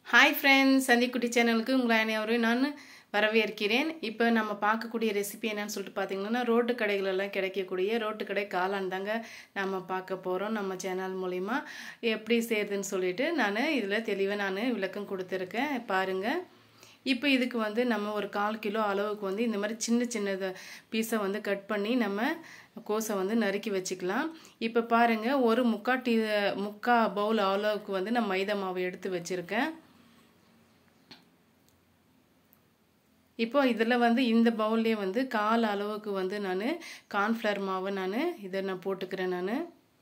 hi friends சந்திக்குட்டி சேனலுக்கு உங்களை அனைவரையும் நான் வரவேற்கிறேன் இப்போ நம்ம பார்க்கக்கூடிய ரெசிபி என்னன்னு சொல்லிட்டு பார்த்தீங்கன்னா ரோட்டு கடைகளெல்லாம் கிடைக்கக்கூடிய ரோட்டு கடை காளான் தாங்க நம்ம பார்க்க போகிறோம் நம்ம சேனல் மூலிமா எப்படி செய்யறதுன்னு சொல்லிட்டு நான் இதில் தெளிவாக நான் விளக்கம் கொடுத்துருக்கேன் பாருங்கள் இப்போ இதுக்கு வந்து நம்ம ஒரு கால் கிலோ அளவுக்கு வந்து இந்த மாதிரி சின்ன சின்ன பீஸை வந்து கட் பண்ணி நம்ம கோஸை வந்து நறுக்கி வச்சுக்கலாம் இப்போ பாருங்கள் ஒரு முக்கா டீ முக்கா பவுல் அளவுக்கு வந்து நான் மைதா மாவு எடுத்து வச்சுருக்கேன் இப்போ இதில் வந்து இந்த பவுல்லே வந்து கால் அளவுக்கு வந்து நான் கார்ன்ஃப்ளவர் மாவு நான் இதை நான் போட்டுக்கிறேன் நான்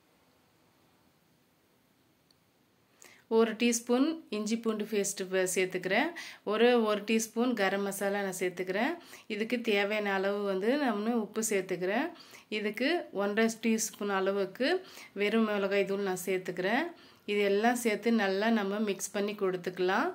ஒரு டீஸ்பூன் இஞ்சி பூண்டு பேஸ்ட்டு சேர்த்துக்கிறேன் ஒரு ஒரு டீஸ்பூன் கரம் மசாலா நான் சேர்த்துக்கிறேன் இதுக்கு தேவையான அளவு வந்து நான் உப்பு சேர்த்துக்கிறேன் இதுக்கு ஒன்றரை டீஸ்பூன் அளவுக்கு வெறும் மிளகாய் தூள் நான் சேர்த்துக்கிறேன் இது எல்லாம் சேர்த்து நல்லா நம்ம மிக்ஸ் பண்ணி கொடுத்துக்கலாம்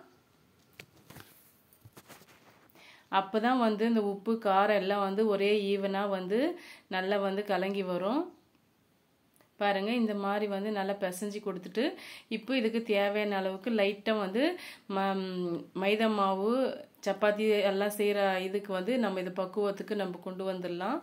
அப்போ தான் வந்து இந்த உப்பு காரம் எல்லாம் வந்து ஒரே ஈவனாக வந்து நல்லா வந்து கலங்கி வரும் பாருங்கள் இந்த மாதிரி வந்து நல்லா பிசைஞ்சு கொடுத்துட்டு இப்போ இதுக்கு தேவையான அளவுக்கு லைட்டாக வந்து ம மைதா மாவு சப்பாத்தி எல்லாம் செய்கிற இதுக்கு வந்து நம்ம இது பக்குவத்துக்கு நம்ம கொண்டு வந்துடலாம்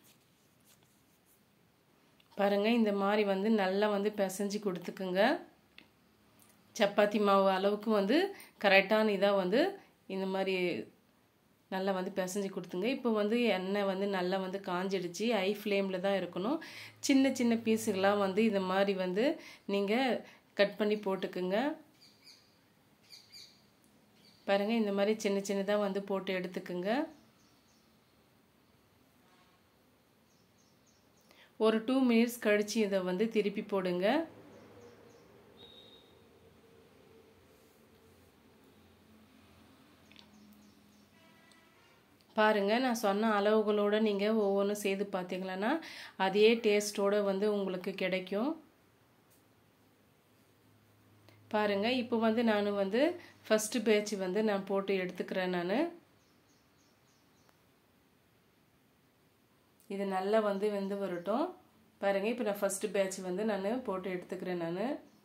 பாருங்கள் இந்த மாதிரி வந்து நல்லா வந்து பிசைஞ்சு கொடுத்துக்குங்க சப்பாத்தி மாவு அளவுக்கு வந்து கரெக்டான இதாக வந்து இந்த மாதிரி நல்லா வந்து பிசைஞ்சு கொடுத்துங்க இப்போ வந்து எண்ணெய் வந்து நல்லா வந்து காஞ்சிடுச்சு ஹை ஃப்ளேமில் தான் இருக்கணும் சின்ன சின்ன பீஸுகளாக வந்து இந்த மாதிரி வந்து நீங்கள் கட் பண்ணி போட்டுக்குங்க பாருங்கள் இந்த மாதிரி சின்ன சின்னதாக வந்து போட்டு எடுத்துக்குங்க ஒரு டூ மினிட்ஸ் கழித்து இதை வந்து திருப்பி போடுங்க பாருங்கள் நான் சொன்ன அளவுகளோடு நீங்கள் ஒவ்வொன்றும் செய்து பார்த்தீங்களன்னா அதே டேஸ்ட்டோடு வந்து உங்களுக்கு கிடைக்கும் பாருங்கள் இப்போ வந்து நான் வந்து ஃபஸ்ட்டு பேட்ச் வந்து நான் போட்டு எடுத்துக்கிறேன் நான் இது நல்லா வந்து வெந்து வரட்டும் பாருங்கள் இப்போ நான் ஃபஸ்ட்டு பேட்ச் வந்து நான் போட்டு எடுத்துக்கிறேன் நான்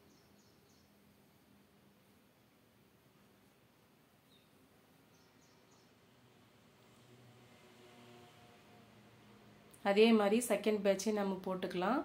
அதே மாதிரி செகண்ட் பேட்சை நம்ம போட்டுக்கலாம்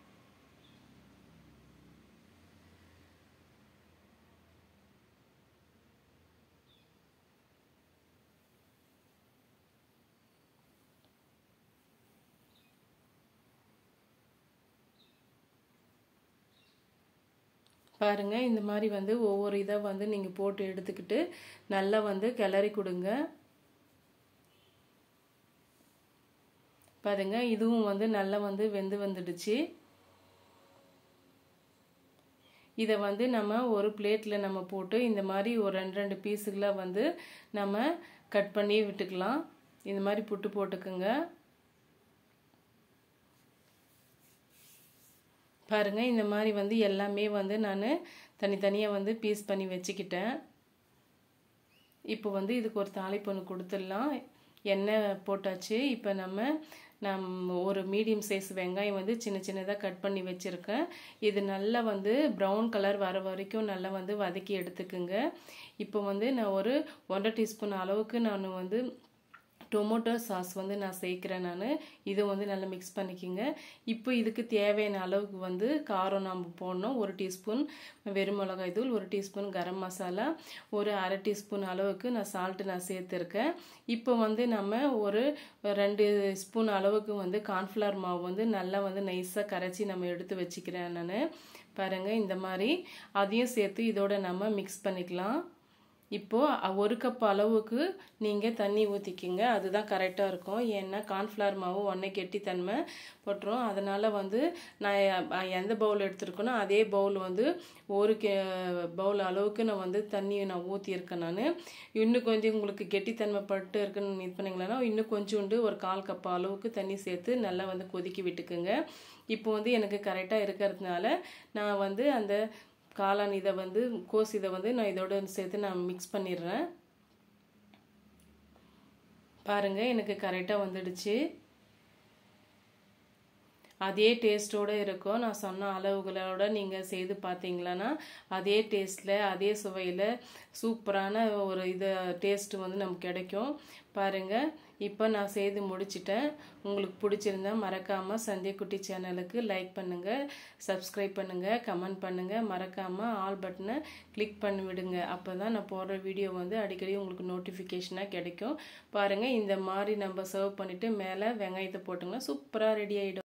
பாருங்கள் இந்த மாதிரி வந்து ஒவ்வொரு இதாக வந்து நீங்கள் போட்டு எடுத்துக்கிட்டு நல்லா வந்து கிளறி கொடுங்க பாருங்க இதுவும் வந்து நல்லா வந்து வெந்து வந்துடுச்சு இதை வந்து நம்ம ஒரு பிளேட்டில் நம்ம போட்டு இந்த மாதிரி ஒரு ரெண்டு ரெண்டு பீஸுகளாக வந்து நம்ம கட் பண்ணி விட்டுக்கலாம் இந்த மாதிரி புட்டு போட்டுக்குங்க பாருங்கள் இந்த மாதிரி வந்து எல்லாமே வந்து நான் தனித்தனியாக வந்து பீஸ் பண்ணி வச்சுக்கிட்டேன் இப்போ வந்து இதுக்கு ஒரு தாளிப்பு ஒன்று கொடுத்துடலாம் எண்ணெய் போட்டாச்சு இப்போ நம்ம நம் ஒரு மீடியம் சைஸ் வெங்காயம் வந்து சின்ன சின்னதாக கட் பண்ணி வச்சுருக்கேன் இது நல்லா வந்து ப்ரௌன் கலர் வர வரைக்கும் நல்லா வந்து வதக்கி எடுத்துக்குங்க இப்போ வந்து நான் ஒரு ஒன்றரை டீஸ்பூன் அளவுக்கு நான் வந்து டொமேட்டோ சாஸ் வந்து நான் சேர்க்குறேன் நான் இதை வந்து நல்லா மிக்ஸ் பண்ணிக்கோங்க இப்போ இதுக்கு தேவையான அளவுக்கு வந்து காரம் நம்ம போடணும் ஒரு டீஸ்பூன் வெறும் மிளகாய் தூள் ஒரு டீஸ்பூன் கரம் மசாலா ஒரு அரை டீஸ்பூன் அளவுக்கு நான் சால்ட்டு நான் சேர்த்துருக்கேன் இப்போ வந்து நம்ம ஒரு ரெண்டு ஸ்பூன் அளவுக்கு வந்து கார்ன்ஃப்ளவர் மாவு வந்து நல்லா வந்து நைஸாக கரைச்சி நம்ம எடுத்து வச்சுக்கிறேன் நான் பாருங்கள் இந்த மாதிரி அதையும் சேர்த்து இதோட நம்ம மிக்ஸ் பண்ணிக்கலாம் இப்போது ஒரு கப் அளவுக்கு நீங்கள் தண்ணி ஊற்றிக்கிங்க அதுதான் கரெக்டாக இருக்கும் ஏன்னா கார்ன்ஃப்ளவர் மாவு ஒன்றே கெட்டித்தன்மை போட்டுரும் அதனால் வந்து நான் எந்த பவுல் எடுத்துருக்கேனோ அதே பவுல் வந்து ஒரு கே பவுல் அளவுக்கு நான் வந்து தண்ணி நான் ஊற்றியிருக்கேன் நான் இன்னும் கொஞ்சம் உங்களுக்கு கெட்டித்தன்மை பட்டு இருக்குன்னு இது பண்ணிங்களா இன்னும் கொஞ்சோண்டு ஒரு கால் கப் அளவுக்கு தண்ணி சேர்த்து நல்லா வந்து கொதிக்க விட்டுக்குங்க இப்போ வந்து எனக்கு கரெக்டாக இருக்கிறதுனால நான் வந்து அந்த காளான் இதை வந்து கோஸ் இதை வந்து நான் இதோட சேர்த்து நான் மிக்ஸ் பண்ணிடுறேன் பாருங்கள் எனக்கு கரெக்டாக வந்துடுச்சு அதே டேஸ்ட்டோடு இருக்கும் நான் சொன்ன அளவுகளோட நீங்கள் செய்து பார்த்தீங்களான்னா அதே டேஸ்ட்டில் அதே சுவையில் சூப்பரான ஒரு இது டேஸ்ட்டு வந்து நமக்கு கிடைக்கும் பாருங்கள் இப்போ நான் செய்து முடிச்சிட்டேன் உங்களுக்கு பிடிச்சிருந்தா மறக்காமல் சந்தியக்குட்டி சேனலுக்கு லைக் பண்ணுங்கள் சப்ஸ்கிரைப் பண்ணுங்கள் கமெண்ட் பண்ணுங்கள் மறக்காமல் ஆல் பட்டனை கிளிக் பண்ணி விடுங்க அப்போ தான் நான் போடுற வீடியோ வந்து அடிக்கடி உங்களுக்கு நோட்டிஃபிகேஷனாக கிடைக்கும் பாருங்கள் இந்த மாதிரி நம்ம சர்வ் பண்ணிவிட்டு மேலே வெங்காயத்தை போட்டுங்கன்னா சூப்பராக ரெடி ஆகிடும்